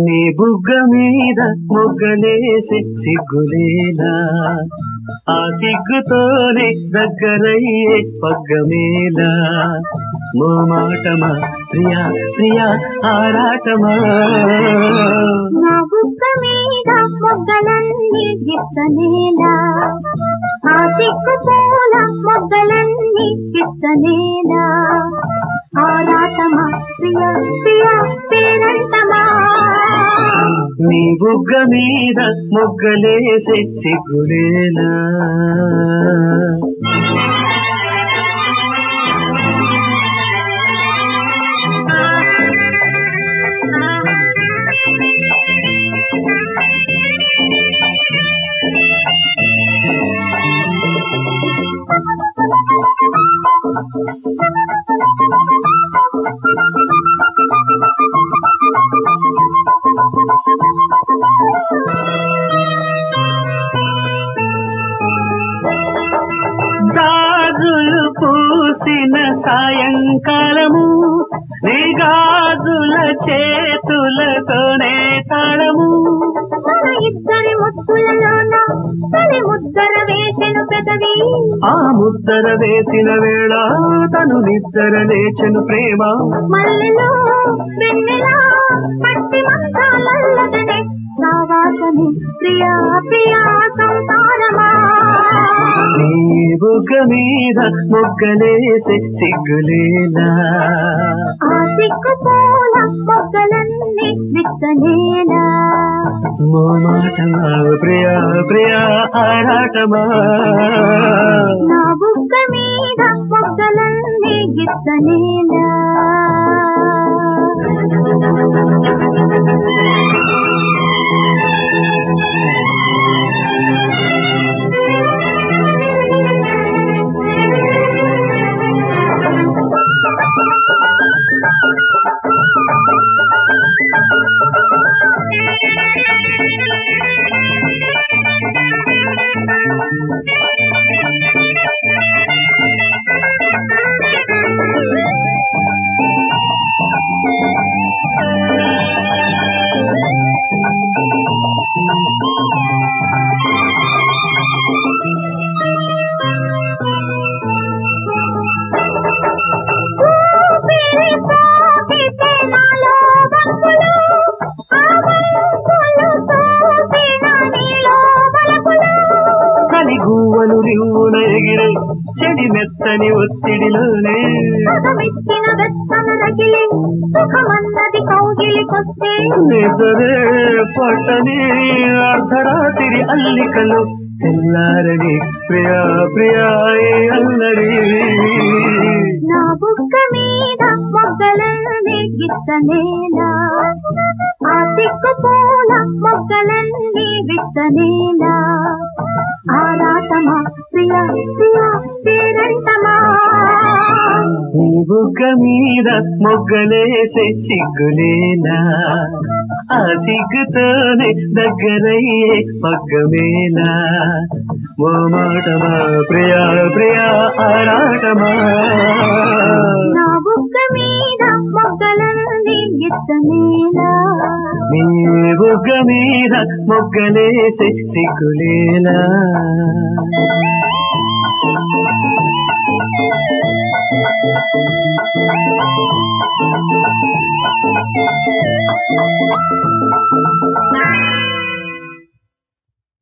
నీ బుగ్గ మీద మొగ్గలేసే సిగ్గులేలా ఆ సిగ్గుతోనే దగ్గరయ్యే పగ్గమేలా మోమాటమా ప్రియా ప్రియా ఆరాటమా నా బుగ్గ మీద మొగ్గలన్నీ గిత్తనేలా ఆ సిగ్గు పూల మొగ్గలన్నీ గిత్తనేలా ఆరాటమా ప్రియ ప్రియ పేరంటమా నీ బుగ్గ మీద మొగ్గలేసే సిగ్గులేలా గాజులు పూసిన సాయంకాలము నీ గాజుల చేతులతోనే తాళము మన ఇద్దరి ముద్దులలోన తొలి ముద్దర వేసెను పెదవి ఆ ముద్దర వేసిన వేళ తను నిద్దర లేచెను ప్రేమ మల్లెలో వెన్నెలా పట్టి మంతాలల్లదనే సావాసని ప్రియా ప్రియా సంసారమా నీ బుగ్గ మీద మొగ్గలేసే సిగ్గులేలా ఆ సిగ్గు పూల మొగ్గలన్నీ విత్తనేలా మోమాటమా ప్రియా ప్రియా ఆరాటమా నా బుగ్గ మీద మొగ్గలన్నీ గిత్తనేలా ఊపిరి పోగితే నాలో వంపులు, ఆ వంపులు సోకిన నీలో వలపులు. కలిగువ్వలు రివ్వున ఎగిరే చెడి మెత్తని ఒత్తిడిలోనే పదమిచ్చిన వెచ్చన రగిలి, సుఖమన్నది కౌగిలికొస్తే నిజరే పట్టని అర్ధరాత్రి అల్లికలు తెల్లారని ప్రియా ప్రియా ఏ అల్లరి నా బుగ్గ మీద మొగ్గలన్నీ గిత్తనేలా ఆ సిగ్గు పూల మొగ్గలన్నీ విత్తనేలా ఆరాటమా ప్రియ ప్రియ పేరంటమా నీ బుగ్గ మీద మొగ్గలేసే సిగ్గులేనా ఆ సిగ్గుతోనే దగ్గరయ్యే పగ్గమేలా ఓ మాటమా ప్రియా ప్రియా ఆరాటమా నా బుగ్గ మీద మొగ్గలన్నీ గిత్తనేలా నీ బుగ్గ మీద మొగ్గలేసే సిగ్గులేలా Thank you.